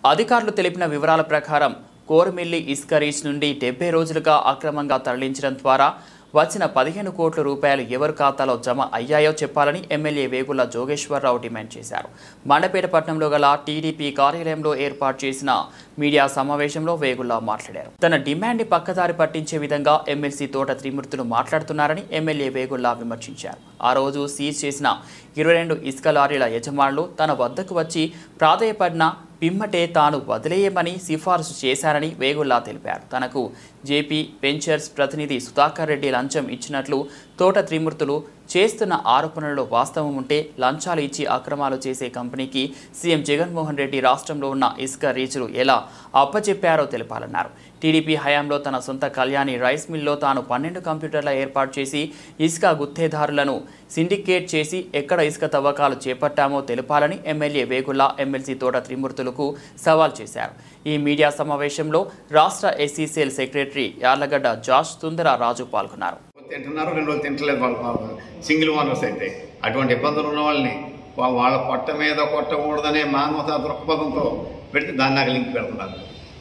అధికారులు తెలిపిన వివరాల ప్రకారం కోరమిల్లి ఇసుక రీచ్ నుండి డెబ్బై రోజులుగా అక్రమంగా తరలించడం ద్వారా వచ్చిన పదిహేను కోట్ల రూపాయలు ఎవరి ఖాతాలో జమ అయ్యాయో చెప్పాలని ఎమ్మెల్యే వేగుల జోగేశ్వరరావు డిమాండ్ చేశారు మండపేట పట్టణంలో గల టీడీపీ కార్యాలయంలో ఏర్పాటు చేసిన మీడియా సమావేశంలో వేగుల్లా మాట్లాడారు తన డిమాండ్ పక్కదారి పట్టించే విధంగా ఎమ్మెల్సీ తోట త్రిమూర్తులు మాట్లాడుతున్నారని ఎమ్మెల్యే వేగుల్లా విమర్శించారు ఆ రోజు సీజ్ చేసిన ఇరవై రెండు ఇసుక లారీల యజమానులు తన వద్దకు వచ్చి ప్రాధేయపడిన పిమ్మటే తాను వదిలేయమని సిఫారసు చేశారని వేగుల్లా తెలిపారు తనకు జేపీ వెంచర్స్ ప్రతినిధి సుధాకర్ రెడ్డి లంచం ఇచ్చినట్లు తోట త్రిమూర్తులు చేస్తున్న ఆరోపణలలో వాస్తవం ఉంటే లంచాలు ఇచ్చి అక్రమాలు చేసే కంపెనీకి సీఎం జగన్మోహన్ రెడ్డి రాష్ట్రంలో ఉన్న ఇసుక రీచులు ఎలా అప్పచెప్పారో తెలపాలన్నారు టీడీపీ హయాంలో తన సొంత కళ్యాణి రైస్ మిల్లో తాను పన్నెండు కంప్యూటర్ల ఏర్పాటు చేసి ఇసుక గుత్తేదారులను సిండికేట్ చేసి ఎక్కడ ఇసుక తవ్వకాలు చేపట్టామో తెలపాలని ఎమ్మెల్యే వేగుల్లా ఎమ్మెల్సీ తోట త్రిమూర్తులకు సవాల్ చేశారు ఈ మీడియా సమావేశంలో రాష్ట్ర SC cell secretary Yarlagadda Josh Sundara Raju పాల్గొన్నారు తింటున్నారు రెండు రోజులు తింటలేదు వాళ్ళు సింగిల్ ఓనర్స్ అయితే అటువంటి ఇబ్బందులు ఉన్న వాళ్ళని వా- వాళ్ళ పొట్ట మీద కొట్టకూడదనే మానవతా దృక్పథంతో పెడితే దాన్ని నాకు లింక్ పెడుతున్నారు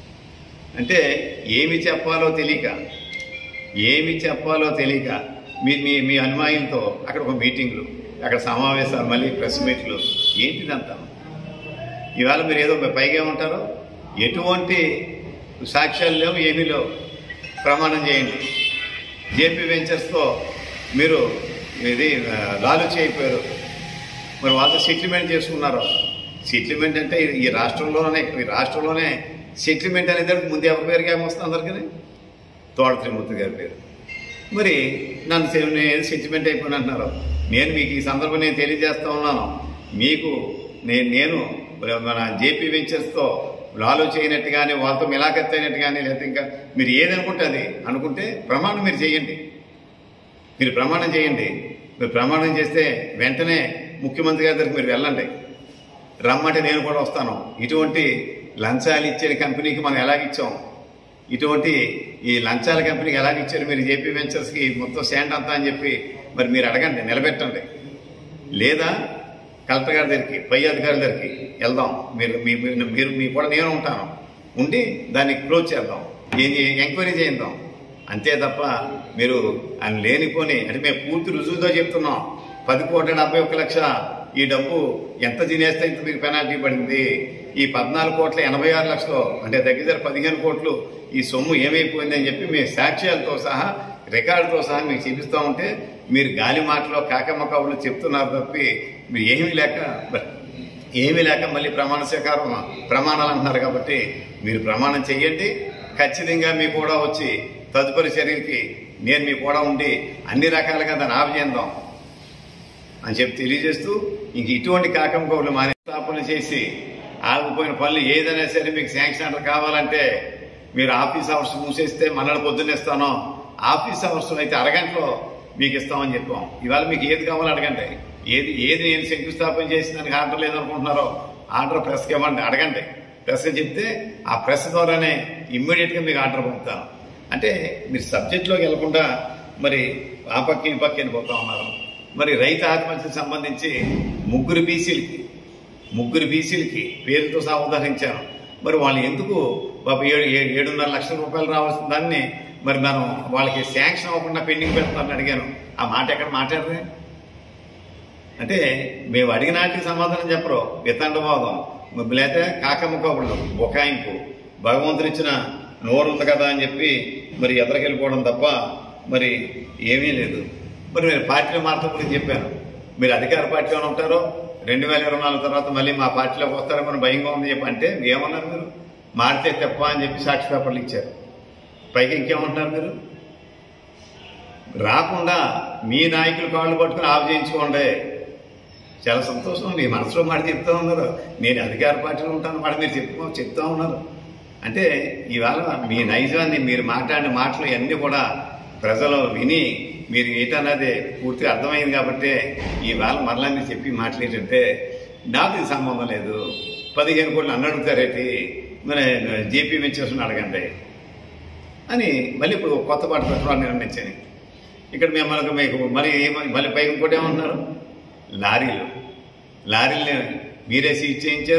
అంటే ఏమి చెప్పాలో తెలియక ఏమి చెప్పాలో తెలియక మీ మీ మీ అనుమాయంతో అక్కడ ఒక మీటింగ్లు అక్కడ సమావేశాలు మళ్ళీ ప్రెస్ మీట్లు ఏంటిదంతా ఇవాళ మీరు ఏదో పైగా ఏమంటారు ఎటువంటి సాక్ష్యాలు లేవు ఏమీ లేవు ప్రమాణం చేయండి జేపీ వెంచర్స్తో మీరు ఇది ఆ, లాలుచి అయిపోయారు మరి వాళ్ళతో సెటిల్మెంట్ చేసుకున్నారు సెటిల్మెంట్ అంటే ఈ- ఈ రాష్ట్రంలోనే ఈ రాష్ట్రంలోనే సెటిల్మెంట్ అనేది ముందు ఎవరి పేరుగా ఏమొస్తుంది అందరికీ తోట త్రిమూర్తి గారి పేరు మరి నన్ను సె- నేను సెటిల్మెంట్ అయిపోయిన అంటున్నారు నేను మీకు ఈ సందర్భం నేను తెలియజేస్తా ఉన్నాను మీకు నేను నేను మన జేపీ వెంచర్స్తో లాలో చేయనట్టు కానీ వాళ్ళతో మిలాఖత్ అయినట్టు కానీ లేకపోతే ఇంకా మీరు ఏదనుకుంటే అది అనుకుంటే ప్రమాణం మీరు చేయండి మీరు ప్రమాణం చేయండి మీరు ప్రమాణం చేస్తే వెంటనే ముఖ్యమంత్రి గారి దగ్గరికి మీరు వెళ్ళండి రమ్మంటే నేను కూడా వస్తాను ఇటువంటి లంచాలు ఇచ్చే కంపెనీకి మనం ఎలాగిచ్చాం ఇటువంటి ఈ లంచాల కంపెనీకి ఎలాగిచ్చారు మీరు జేపీ వెంచర్స్కి మొత్తం శాండ్ అంతా అని చెప్పి మరి మీరు అడగండి నిలబెట్టండి లేదా కలెక్టర్ గారి దగ్గరికి పై అధికారుల దగ్గరికి వెళ్దాం మీరు మీ మీ- మీరు మీ కూడా నేను ఉంటాను ఉండి దాన్ని క్లోజ్ చేద్దాం ఏ- ఎంక్వైరీ చేద్దాం అంతే తప్ప మీరు ఆయన లేనిపోని అంటే మేము పూర్తి రుజువుతో చెప్తున్నాం పది కోట్ల డెబ్బై ఒక్క లక్ష ఈ డబ్బు ఎంత తినేస్తే ఇంత మీకు పెనాల్టీ పడింది ఈ పద్నాలుగు కోట్ల ఎనభై ఆరు లక్షలు అంటే దగ్గర దగ్గర పదిహేను కోట్లు ఈ సొమ్ము ఏమైపోయింది అని చెప్పి మీ సాక్ష్యాలతో సహా రికార్డుతో సహా మీకు చూపిస్తూ ఉంటే మీరు గాలి మాటలో కాకమ్మ కబుర్లు చెప్తున్నారు తప్పి మీరు ఏమీ లేక మరి ఏమీ లేక మళ్ళీ ప్రమాణ స్వీకారం ప్రమాణాలు అంటున్నారు కాబట్టి మీరు ప్రమాణం చెయ్యండి ఖచ్చితంగా మీ కూడా వచ్చి తదుపరి చర్యలకి నేను మీ కూడా ఉండి అన్ని రకాలుగా దాన్ని ఆపజేద్దాం అని చెప్పి తెలియజేస్తూ ఇంక ఇటువంటి కాకమ్మ కబుర్లు మానే స్థాపన చేసి ఆగిపోయిన పనులు ఏదైనా సరే మీకు శాంక్షన్ ఆర్డర్ కావాలంటే మీరు ఆఫీస్ అవర్స్ మూసేస్తే మళ్ళీ పొద్దున్నేస్తాను ఆఫీస్ అవర్స్ అయితే అరగంటలో మీకు ఇస్తామని చెప్పాం ఇవాళ మీకు ఏది కావాలో అడగండి ఏది ఏది నేను శంకుస్థాపన చేసి దానికి ఆర్డర్ లేదనుకుంటున్నారో ఆర్డర్ ప్రెస్కి ఇవ్వండి అడగండి ప్రెస్కి చెప్తే ఆ ప్రెస్ ద్వారానే ఇమ్మీడియట్గా మీకు ఆర్డర్ పంపుతాను అంటే మీరు సబ్జెక్ట్లోకి వెళ్లకుండా మరి ఆ పక్క ఈ పక్క వెళ్ళిపోతా ఉన్నారు మరి రైతు ఆత్మహత్యకు సంబంధించి ముగ్గురు బీసీలకి ముగ్గురు బీసీలకి పేరుతో సహా ఉదాహరించాను మరి వాళ్ళు ఎందుకు బాబు ఏడు ఏ- ఏడున్నర లక్షల రూపాయలు రావాల్సిన దాన్ని మరి మనం వాళ్ళకి శాంక్షన్ అవ్వకుండా పెండింగ్ పెడతామని అడిగాను ఆ మాట ఎక్కడ మాట్లాడరే అంటే మేము అడిగిన వాటికి సమాధానం చెప్పరు వితండవాదం లేకపోతే కాకమ్మ కబుర్లు బొకాయింపు భగవంతుడు ఇచ్చిన నోరు ఉంది కదా అని చెప్పి మరి ఎదరికెళ్ళిపోవడం తప్ప మరి ఏమీ లేదు మరి నేను పార్టీలో మార్పు గురించి చెప్పాను మీరు అధికార పార్టీలోనే ఉంటారో రెండు వేల ఇరవై నాలుగు తర్వాత మళ్ళీ మా పార్టీలోకి వస్తారో మన భయంగా ఉంది చెప్పి అంటే ఏమన్నారు మీరు మారితే తప్ప అని చెప్పి సాక్షి పేపర్లు ఇచ్చారు పైకి ఇంకేమంటున్నారు మీరు రాకుండా మీ నాయకులు కాళ్ళు పట్టుకుని ఆఫ్ చేయించుకోండి చాలా సంతోషం మీ మనసులో మాట చెప్తా ఉన్నారు నేను అధికార పార్టీలో ఉంటాను మాట మీరు చెప్తా చెప్తా ఉన్నారు అంటే ఇవాళ మీ నైజాన్ని మీరు మాట్లాడిన మాటలు అన్నీ కూడా ప్రజలు విని మీరు ఏంటన్నది పూర్తిగా అర్థమైంది కాబట్టి ఇవాళ మరలా మీరు చెప్పి మాట్లాడేటంటే నాకు ఇది సంబంధం లేదు పదిహేను కోట్లు అన్న అడుగుతారేంటి మరి జేపీ వెంచర్స్ని అడగండి అని మళ్ళీ ఇప్పుడు కొత్త పాట పెట్టాలని నిర్ణయించాను ఇక్కడ మిమ్మల్ని మీకు మరి ఏమ- మళ్ళీ పైకి ఇంకోటి ఏమంటున్నారు లారీలు లారీలు మీరే సీజ్ చేయించారు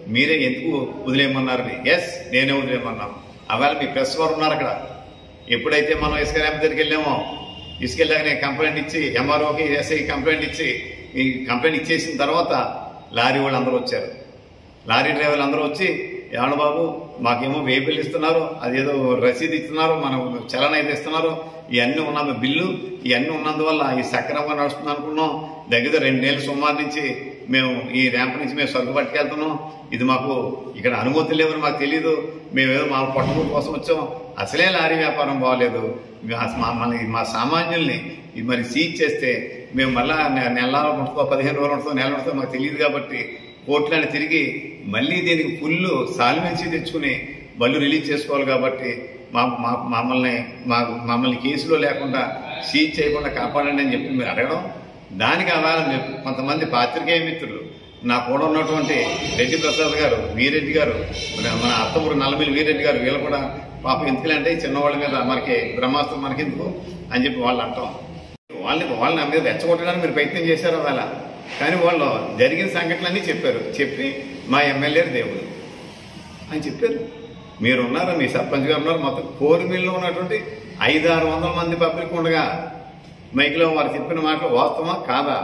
మీరే ఎందుకు వదిలేయమన్నారు ఎస్ నేనే వదిలేయమన్నాను అవేళ మీ ప్రెస్ వారు ఉన్నారు అక్కడ ఎప్పుడైతే మనం ఇసుక ర్యాంప్ దగ్గరికి వెళ్ళామో ఇసుక వెళ్ళాక నేను కంప్లైంట్ ఇచ్చి ఎంఆర్ఓకి ఎస్ఐ కంప్లైంట్ ఇచ్చి ఈ కంప్లైంట్ ఇచ్చేసిన తర్వాత లారీ వాళ్ళు అందరూ వచ్చారు లారీ డ్రైవర్లు అందరూ వచ్చి ఏమన్నా బాబు మాకేమో వేపిల్ ఇస్తున్నారు అదేదో రసీదు ఇస్తున్నారు మనం చలన అయితే ఇస్తున్నారు ఇవన్నీ ఉన్న బిల్లు ఇవన్నీ ఉన్నందువల్ల ఈ సక్రమంగా నడుస్తుంది అనుకున్నాం దగ్గర రెండు నెలలు సుమారు నుంచి మేము ఈ ర్యాంప్ నుంచి మేము సరుకు పట్టుకెళ్తున్నాం ఇది మాకు ఇక్కడ అనుమతి లేవని మాకు తెలియదు మేము ఏదో మా పట్టుకుని కోసం వచ్చాం అసలే లారీ వ్యాపారం బాగలేదు మా- మా- మన మా సామాన్యుల్ని ఇది మరి సీజ్ చేస్తే మేము మళ్ళా నె- నెల ఉంటుందో పదిహేను రోజులు ఉంటుందో నెల ఉంటుందో మాకు తెలియదు కాబట్టి కోర్టులను తిరిగి మళ్ళీ దీనికి ఫుల్ సాల్వెన్సీ తెచ్చుకుని బళ్ళు రిలీజ్ చేసుకోవాలి కాబట్టి మా మా మమ్మల్ని మా మమ్మల్ని కేసులో లేకుండా సీజ్ చేయకుండా కాపాడండి అని చెప్పి మీరు అడగడం దానికి ఆధారం చెప్పి కొంతమంది పాత్రికేయ మిత్రులు నా కూడా ఉన్నటువంటి రెడ్డి ప్రసాద్ గారు వీరెడ్డి గారు మన మన అత్తమూరు నల్లమిల్లి వీరెడ్డి గారు వీళ్ళు కూడా పాపం ఎందుకులంటే ఈ చిన్నవాళ్ళ మీద మనకి బ్రహ్మాస్త్రం మనకెందుకు అని చెప్పి వాళ్ళు అంటాం వాళ్ళని వాళ్ళని నా మీద రెచ్చగొట్టడానికి మీరు ప్రయత్నం చేశారు అలా కానీ వాళ్ళు జరిగిన సంఘటనలన్నీ చెప్పారు చెప్పి మా ఎమ్మెల్యే దేవుడు అని చెప్పారు మీరు ఉన్నారు మీ సర్పంచ్ గారు ఉన్నారు మొత్తం కోరిమిల్లో ఉన్నటువంటి ఐదు ఆరు వందల మంది పబ్లిక్ ఉండగా మైక్లో వారు చెప్పిన మాటలు వాస్తవమా కాదా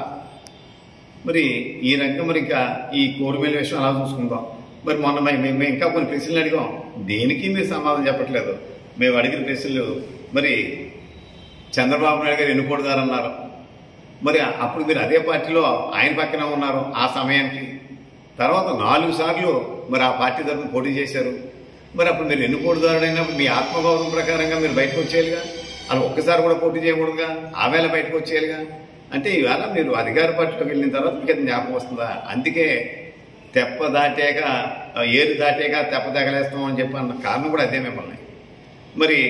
మరి ఈ రంగం మరి ఇంకా ఈ కోరిమిల్ల విషయం అలా చూసుకుందాం మరి మొన్న మేము మేము ఇంకా కొన్ని ప్రశ్నలు అడిగాం దేనికి మీరు సమాధానం చెప్పట్లేదు మేము అడిగిన ప్రశ్నలు మరి చంద్రబాబు నాయుడు గారు ఎన్నుకోడుదారన్నారు మరి అప్పుడు మీరు అదే పార్టీలో ఆయన పక్కన ఉన్నారు ఆ సమయానికి తర్వాత నాలుగు సార్లు మరి ఆ పార్టీ తరఫున పోటీ చేశారు మరి అప్పుడు మీరు ఎన్నుకోడుదారుడైనప్పుడు మీ ఆత్మగౌరవం ప్రకారంగా మీరు బయటకు వచ్చేయాలిగా అలా ఒక్కసారి కూడా పోటీ చేయకూడదుగా ఆ వేళ బయటకు వచ్చేయాలిగా అంటే ఈవేళ మీరు అధికార పార్టీలోకి వెళ్ళిన తర్వాత మీకు అది జ్ఞాపకం వస్తుందా అందుకే తెప్ప దాటాక ఏరు దాటాక తెప్ప తగలేస్తాం అని చెప్పి అన్న కారణం కూడా అదే మిమ్మల్ని మరి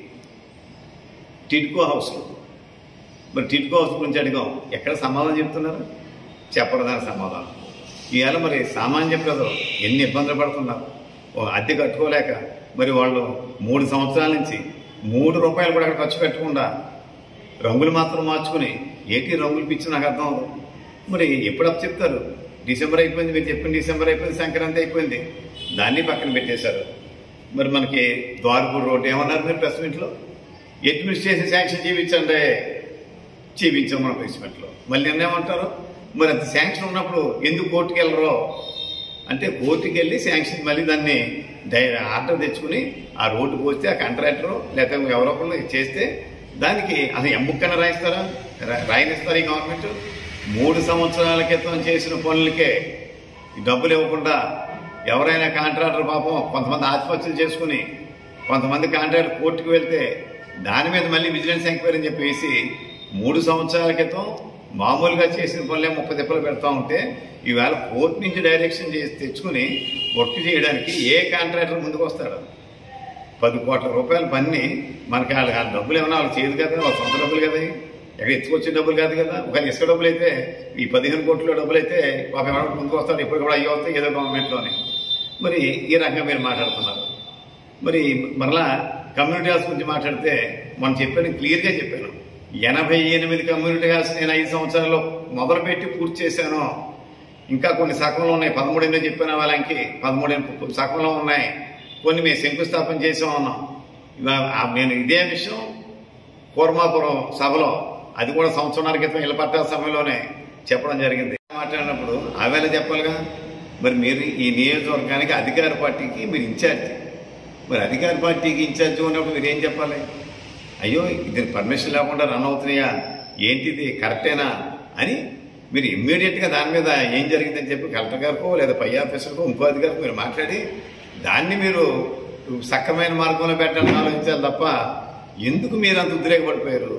టిడ్కో హౌస్ మరి టిడ్కో హౌస్ గురించి అడిగాం ఎక్కడ సమాధానం చెప్తున్నారు చెప్పరు దాని సమాధానం ఇవాళ మరి సామాన్య ప్రజలు ఎన్ని ఇబ్బందులు పడుతున్నారు ఓ అద్దె కట్టుకోలేక మరి వాళ్ళు మూడు సంవత్సరాల నుంచి మూడు రూపాయలు కూడా అక్కడ ఖర్చు పెట్టకుండా రంగులు మాత్రం మార్చుకుని ఏటి రంగులు పిచ్చి నాకు అర్థం అవ్వదు మరి ఎప్పుడప్పుడు చెప్తారు డిసెంబర్ అయిపోయింది మీరు చెప్పిన డిసెంబర్ అయిపోయింది సంక్రాంతి అయిపోయింది దాన్ని పక్కన పెట్టేశారు మరి మనకి ద్వారపూర్ రోడ్ ఏమన్నారు మీరు ప్రెస్ మీట్లో అడ్మినిస్ట్రేషన్ శాంక్షన్ చేయించండి చేయించాం మన ప్రెస్ మీట్లో మళ్ళీ నిన్నేమంటారు మరి అంత శాంక్షన్ ఉన్నప్పుడు ఎందుకు కోర్టుకు వెళ్ళరో అంటే కోర్టుకి వెళ్ళి శాంక్షన్ మళ్ళీ దాన్ని డై ఆర్డర్ తెచ్చుకుని ఆ రోడ్డుకు వస్తే ఆ కాంట్రాక్టర్ లేకపోతే ఎవరో ఒకరు చేస్తే దానికి అసలు ఎంబుక్కన రాయిస్తారా రా- రాయనిస్తారా ఈ గవర్నమెంట్ మూడు సంవత్సరాల క్రితం చేసిన పనులకే ఈ డబ్బులు ఇవ్వకుండా ఎవరైనా కాంట్రాక్టర్ పాపం కొంతమంది ఆత్మహత్యలు చేసుకుని కొంతమంది కాంట్రాక్టర్ కోర్టుకు వెళ్తే దాని మీద మళ్ళీ విజిలెన్స్ ఎంక్వైరీ అని చెప్పేసి మూడు సంవత్సరాల క్రితం మామూలుగా చేసిన పనులే ముప్పై తిప్పలు పెడతా ఉంటే ఈవేళ కోర్టు నుంచి డైరెక్షన్ చేసి తెచ్చుకుని వర్క్ చేయడానికి ఏ కాంట్రాక్టర్ ముందుకు వస్తాడు పది కోట్ల రూపాయల పని మనకి వాళ్ళ వాళ్ళ డబ్బులు ఏమన్నా వాళ్ళు చేయదు కదా వాళ్ళ సొంత డబ్బులు కదా ఇవి. ఎక్కడ ఎత్తుకొచ్చే డబ్బులు కాదు కదా ఒక ఇసుక డబ్బులు అయితే ఈ పదిహేను కోట్ల డబ్బులు అయితే పాప ఎవరు ముందుకు వస్తారు ఇప్పుడు కూడా అయ్యి వస్తాయి ఏదో గవర్నమెంట్లోనే మరి ఈ రకంగా మీరు మాట్లాడుతున్నారు మరి మరలా కమ్యూనిటీ హాల్స్ గురించి మాట్లాడితే మనం చెప్పాను క్లియర్గా చెప్పాను ఎనభై ఎనిమిది కమ్యూనిటీ హాల్స్ నేను ఐదు సంవత్సరాల్లో మొదలుపెట్టి పూర్తి చేశాను ఇంకా కొన్ని సగంలో ఉన్నాయి పదమూడు ఎనిమిది చెప్పిన వాళ్ళకి పదమూడు ఎనిమిది సగంలో ఉన్నాయి కొన్ని మేము శంకుస్థాపన చేసే ఉన్నాం ఇవా- ఆ నేను ఇదే విషయం కూర్మాపురం సభలో అది కూడా సంవత్సరాల క్రితం ఇళ్ళ పట్టాల సమయంలోనే చెప్పడం జరిగింది మాట్లాడినప్పుడు ఆవేళ చెప్పాలిగా మరి మీరు ఈ నియోజకవర్గానికి అధికార పార్టీకి మీరు ఇన్ఛార్జ్ మరి అధికార పార్టీకి ఇన్ఛార్జ్ ఉన్నప్పుడు మీరు ఏం చెప్పాలి అయ్యో ఇది పర్మిషన్ లేకుండా రన్ అవుతున్నాయా ఏంటిది కరెక్టేనా అని మీరు ఇమ్మీడియట్గా దాని మీద ఏం జరిగిందని చెప్పి కలెక్టర్ గారికో లేదా పై ఆఫీసర్కో ఇంకో అధికారికి మీరు మాట్లాడి దాన్ని మీరు సక్కమైన మార్గంలో పెట్టాలని ఆలోచించాలి తప్ప ఎందుకు మీరు అంత ఉద్రేకపడిపోయారు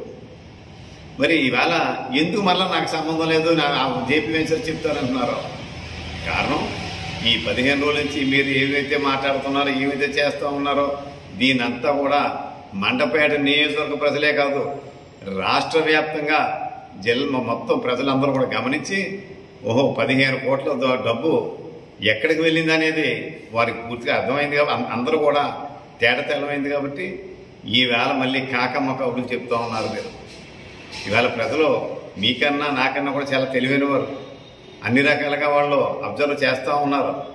మరి ఇవాళ ఎందుకు మళ్ళీ నాకు సంబంధం లేదు నా జేపీ వెంచర్ చెప్తారంటున్నారు కారణం ఈ పదిహేను రోజుల నుంచి మీరు ఏవైతే మాట్లాడుతున్నారో ఏవైతే చేస్తూ ఉన్నారో దీనంతా కూడా మండపేట నియోజకవర్గ ప్రజలే కాదు రాష్ట్ర వ్యాప్తంగా జిల్లా మొత్తం ప్రజలందరూ కూడా గమనించి ఓహో పదిహేను కోట్ల ద- డబ్బు ఎక్కడికి వెళ్ళింది అనేది వారికి పూర్తిగా అర్థమైంది కాబట్టి అం- అందరూ కూడా తేడా తెల్లమైంది కాబట్టి ఈవేళ మళ్ళీ కాకమ్మ కబుర్లు చెప్తా ఉన్నారు మీరు ఇవాళ ప్రజలు మీకన్నా నాకన్నా కూడా చాలా తెలివైన వారు అన్ని రకాలుగా వాళ్ళు అబ్జర్వ్ చేస్తూ ఉన్నారు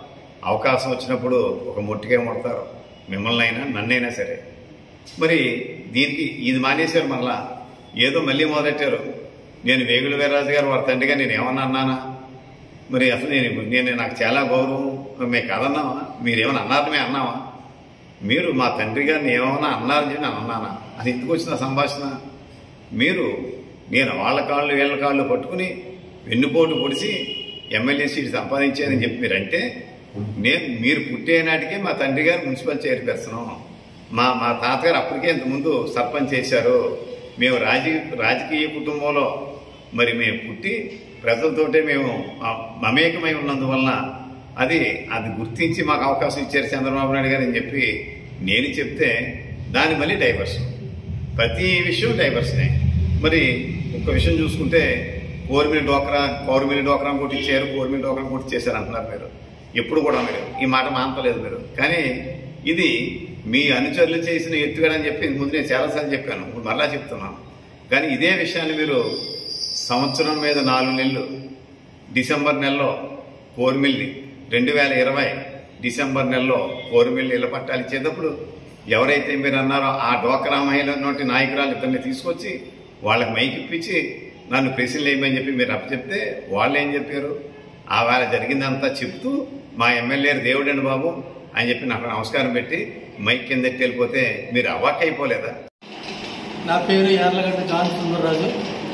అవకాశం వచ్చినప్పుడు ఒక మొట్టికే ముడతారు మిమ్మల్ని అయినా నన్నైనా సరే మరి దీనికి ఇది మానేశారు మరలా ఏదో మళ్ళీ మొదలెట్టారు నేను వేగుల వీర్రాజు గారు వారి తండ్రిగా నేను ఏమన్నా అన్నానా మరి అసలు నేను నేను నాకు చాలా గౌరవం మేము కాదన్నావా మీరేమన్నా అన్నారు మేము అన్నావా మీరు మా తండ్రి గారిని ఏమన్నా అన్నారని చెప్పి నేను అన్నానా అది ఎందుకు వచ్చిన సంభాషణ మీరు నేను వాళ్ళ కాళ్ళు వీళ్ళ కాళ్ళు పట్టుకుని వెన్నుపోటు పొడిచి ఎమ్మెల్యే సీట్ సంపాదించానని చెప్పి మీరంటే నేను మీరు పుట్టే నాటికే మా తండ్రి గారు మున్సిపల్ చైర్పర్సన్ మా మా తాతగారు అప్పటికే ఇంతకుముందు సర్పంచ్ చేశారు మేము రాజకీయ రాజకీయ కుటుంబంలో మరి మేము పుట్టి ప్రజలతోటే మేము ఆ, మమేకమై ఉన్నందువలన అది అది గుర్తించి మాకు అవకాశం ఇచ్చారు చంద్రబాబు నాయుడు గారు అని చెప్పి నేను చెప్తే దాని మళ్ళీ డైవర్షన్ ప్రతి విషయం డైవర్షనే మరి ఒక విషయం చూసుకుంటే కోరిమిలి డోక్రా పౌర్మిలి డోక్రా కొట్టించారు కోరిమిలి డోక్రా కొట్టించేశారు అంటున్నారు మీరు ఎప్పుడు కూడా మీరు ఈ మాట మానతలేదు మీరు కానీ ఇది మీ అనుచరులు చేసిన ఎత్తుగడని చెప్పి ముందు నేను చాలాసార్లు చెప్పాను ఇప్పుడు మరలా చెప్తున్నాను కానీ ఇదే విషయాన్ని మీరు సంవత్సరం మీద నాలుగు నెలలు డిసెంబర్ నెలలో కోరిమిల్లి రెండు వేల ఇరవై డిసెంబర్ నెలలో కోరిమిల్లి ఇళ్ల పట్టాలు ఇచ్చేటప్పుడు ఎవరైతే మీరు అన్నారో ఆ డోకరా మహిళ నోటి నాయకురాలు ఇద్దరిని తీసుకొచ్చి వాళ్ళకి మైక్ ఇప్పించి నన్ను ప్రశ్నలు వేయమని చెప్పి మీరు అప్పచెప్తే వాళ్ళు ఏం చెప్పారు ఆ వేళ జరిగిందంతా చెప్తూ మా ఎమ్మెల్యే దేవుడండి బాబు అని చెప్పి నాకు నమస్కారం పెట్టి మైక్ కింద వెళ్ళిపోతే మీరు అవాక్ అయిపోలేదా నా పేరు యార్లగడ్డ జాన్ సుందరరాజు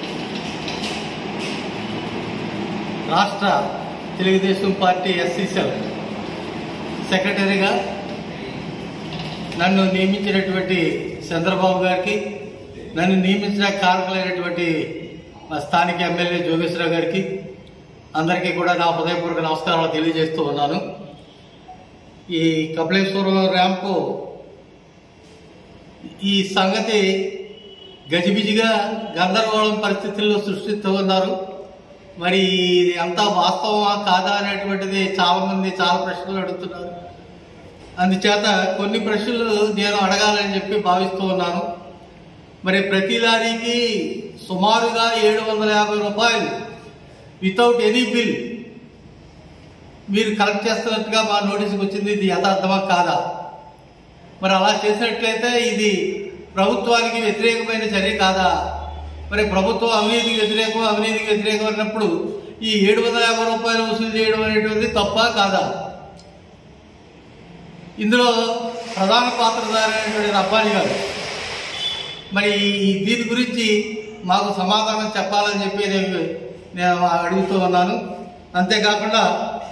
రాష్ట్ర తెలుగుదేశం పార్టీ ఎస్సీసెల్ సెక్రటరీగా నన్ను నియమించినటువంటి చంద్రబాబు గారికి నన్ను నియమించిన కారకులైనటువంటి మా స్థానిక ఎమ్మెల్యే జోగేశ్వరరావు గారికి అందరికీ కూడా నా హృదయపూర్వక నమస్కారాలు తెలియజేస్తూ ఉన్నాను ఈ కపిలేశ్వరం ర్యాంపు ఈ సంగతి గజిబిజిగా గందరగోళం పరిస్థితుల్లో సృష్టిస్తూ ఉన్నారు మరి ఇది అంతా వాస్తవమా కాదా అనేటువంటిది చాలా మంది చాలా ప్రశ్నలు అడుగుతున్నారు అందుచేత కొన్ని ప్రశ్నలు నేను అడగాలని చెప్పి భావిస్తూ ఉన్నాను మరి ప్రతి లారీకి సుమారుగా ఏడు వందల యాభై రూపాయలు వితౌట్ ఎనీ బిల్ మీరు కలెక్ట్ చేస్తున్నట్టుగా మా నోటీస్కి వచ్చింది ఇది యథార్థమా కాదా మరి అలా చేసినట్లయితే ఇది ప్రభుత్వానికి వ్యతిరేకమైన చర్య కాదా మరి ప్రభుత్వం అవినీతికి వ్యతిరేకం అవినీతికి వ్యతిరేకం అన్నప్పుడు ఈ ఏడు వందల యాభై రూపాయలు వసూలు చేయడం అనేటువంటిది తప్ప కాదా ఇందులో ప్రధాన పాత్రధారైనటువంటి రబ్బాని గారు మరి ఈ దీని గురించి మాకు సమాధానం చెప్పాలని చెప్పి నేను నేను అడుగుతూ ఉన్నాను అంతేకాకుండా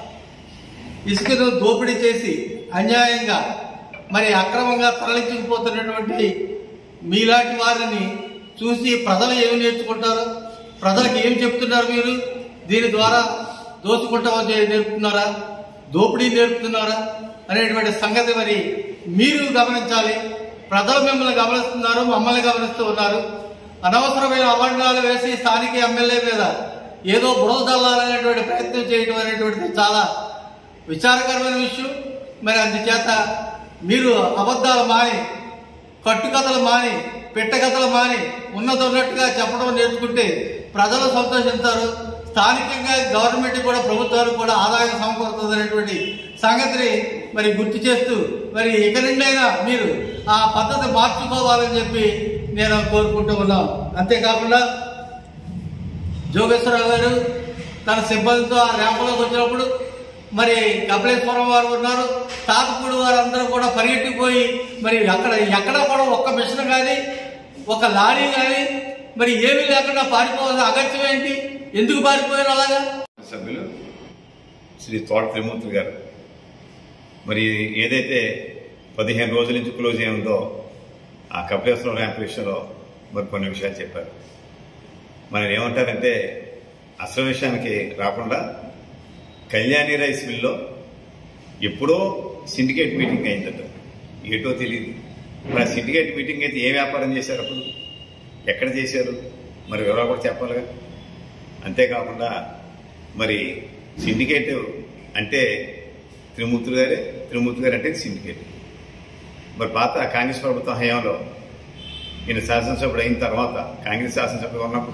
ఇసుకను దోపిడీ చేసి అన్యాయంగా మరి అక్రమంగా తరలించుకుపోతున్నటువంటి మీలాంటి వారిని చూసి ప్రజలు ఏమి నేర్చుకుంటారు ప్రజలకు ఏం చెప్తున్నారు మీరు దీని ద్వారా దోచుకుంటామని చెప్పి నేర్పుతున్నారా దోపిడీ నేర్పుతున్నారా అనేటువంటి సంగతి మరి మీరు గమనించాలి ప్రజలు మిమ్మల్ని గమనిస్తున్నారు మమ్మల్ని గమనిస్తూ ఉన్నారు అనవసరమైన అభండాలు వేసి స్థానిక ఎమ్మెల్యే మీద ఏదో బురద చల్లాలనేటువంటి ప్రయత్నం చేయడం అనేటువంటిది చాలా విచారకరమైన విషయం మరి అందుచేత మీరు అబద్ధాలు మాని కట్టుకథలు మాని పెట్టకథలు మాని ఉన్నది ఉన్నట్టుగా చెప్పడం నేర్చుకుంటే ప్రజలు సంతోషిస్తారు స్థానికంగా గవర్నమెంట్ కూడా ప్రభుత్వానికి కూడా ఆదాయం సమకూరుతుంది అనేటువంటి సంగతిని మరి గుర్తు చేస్తూ మరి ఇక నుండైనా మీరు ఆ పద్ధతి మార్చుకోవాలని చెప్పి నేను కోరుకుంటూ ఉన్నాను అంతేకాకుండా జోగేశ్వరరావు గారు తన సిబ్బందితో ఆ ర్యాంపులోకి వచ్చినప్పుడు మరి కపిలేశ్వరం వారు ఉన్నారు తాతపూడి వారు అందరూ కూడా పరిగెట్టిపోయి మరి అక్కడ ఎక్కడ కూడా ఒక్క మిషన్ కానీ ఒక లారీ కానీ మరి ఏమీ లేకుండా పారిపోవాల్సిన అగత్యం ఏంటి ఎందుకు పారిపోయారు అలాగా సభ్యులు శ్రీ తోట త్రిమూర్తి గారు మరి ఏదైతే పదిహేను రోజుల నుంచి క్లోజ్ అయిందో ఆ కపిలేశ్వరం ర్యాంప్ విషయంలో మరి కొన్ని విషయాలు చెప్పారు మనం ఏమంటారంటే అసలు విషయానికి రాకుండా కళ్యాణి రైస్ మిల్లో ఎప్పుడో సిండికేట్ మీటింగ్ అయిందట ఏటో తెలియదు మరి ఆ సిండికేట్ మీటింగ్ అయితే ఏ వ్యాపారం చేశారు అప్పుడు ఎక్కడ చేశారు మరి వివరాలు కూడా చెప్పాలిగా అంతేకాకుండా మరి సిండికేట్ అంటే త్రిమూర్తులు గారే త్రిమూర్తి గారు అంటే సిండికేట్ మరి పాత కాంగ్రెస్ ప్రభుత్వం హయాంలో ఈయన శాసనసభ్యుడు అయిన తర్వాత కాంగ్రెస్ శాసనసభ్యుడు ఉన్నప్పుడు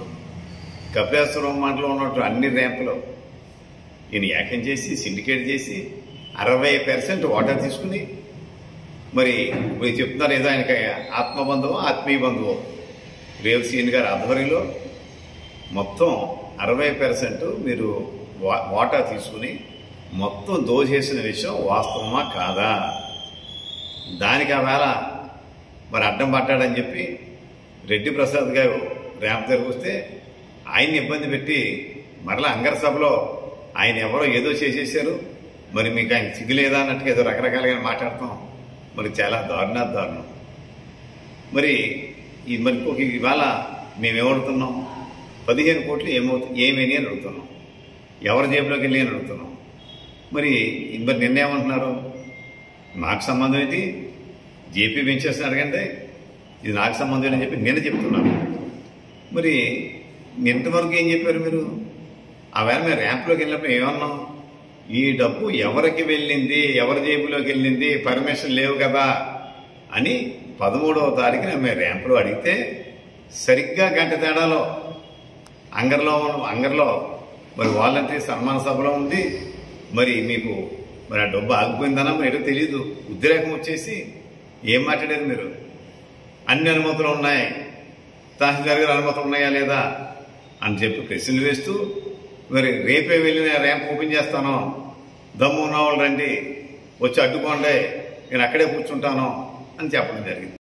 కపిలేశ్వరం మండలం ఉన్నట్టు అన్ని ర్యాంపులు ఈయన ఏకం చేసి సిండికేట్ చేసి అరవై పర్సెంట్ వాటర్ తీసుకుని మరి మీరు చెప్తున్నారు ఏదో ఆయనకి ఆత్మబంధువు ఆత్మీయ బంధువు రేవ్ సీన్ గారి ఆధ్వర్యంలో మొత్తం అరవై పర్సెంట్ మీరు వా- వాటా తీసుకుని మొత్తం దోచేసిన విషయం వాస్తవమా కాదా దానికి ఆ వేళ మరి అడ్డం పట్టాడని చెప్పి రెడ్డి ప్రసాద్ గారు ర్యాంప్ దగ్గరకు వస్తే ఆయన్ని ఇబ్బంది పెట్టి మరలా అంగర సభలో ఆయన ఎవరో ఏదో చేసేసారు మరి మీకు ఆయన సిగ్గులేదా అన్నట్టుగా ఏదో రకరకాలుగా మాట్లాడతాం మరి చాలా దారుణా దారుణం మరి ఈ మరి ఇంకొక ఇవాళ మేమేమడుతున్నాం పదిహేను కోట్లు ఏమవుతుంది ఏమేని అని అడుగుతున్నాం ఎవరి జేబులోకి వెళ్ళి అని అడుగుతున్నాం మరి మరి నిన్న ఏమంటున్నారు నాకు సంబంధం ఏంటి జేపీ వెంచర్స్ అడగండి ఇది నాకు సంబంధం అని చెప్పి నేను చెప్తున్నాను మరి ఇంతవరకు ఏం చెప్పారు మీరు ఆవేళ మేము ర్యాంప్లోకి వెళ్ళినప్పుడు ఏమన్నాం ఈ డబ్బు ఎవరికి వెళ్ళింది ఎవరి జేబులోకి వెళ్ళింది పర్మిషన్ లేవు కదా అని పదమూడవ తారీఖున మేము ర్యాంపులో అడిగితే సరిగ్గా గంట తేడాలో అంగర్లో ఉన్న- అంగర్లో మరి వాలంటీర్ సన్మాన సభలో ఉంది మరి మీకు మరి ఆ డబ్బు ఆగిపోయిందన్నా మరి ఏటో తెలియదు ఉద్రేకం వచ్చేసి ఏం మాట్లాడారు మీరు అన్ని అనుమతులు ఉన్నాయి తహసీల్దార్ గారి అనుమతులు ఉన్నాయా లేదా అని చెప్పి ప్రశ్నలు వేస్తూ మరి రేపే వెళ్ళి నేను ర్యాంప్ ఓపెన్ చేస్తాను దమ్ము ఉన్న వాళ్ళు రండి వచ్చి అడ్డుకోండి నేను అక్కడే కూర్చుంటాను అని చెప్పడం జరిగింది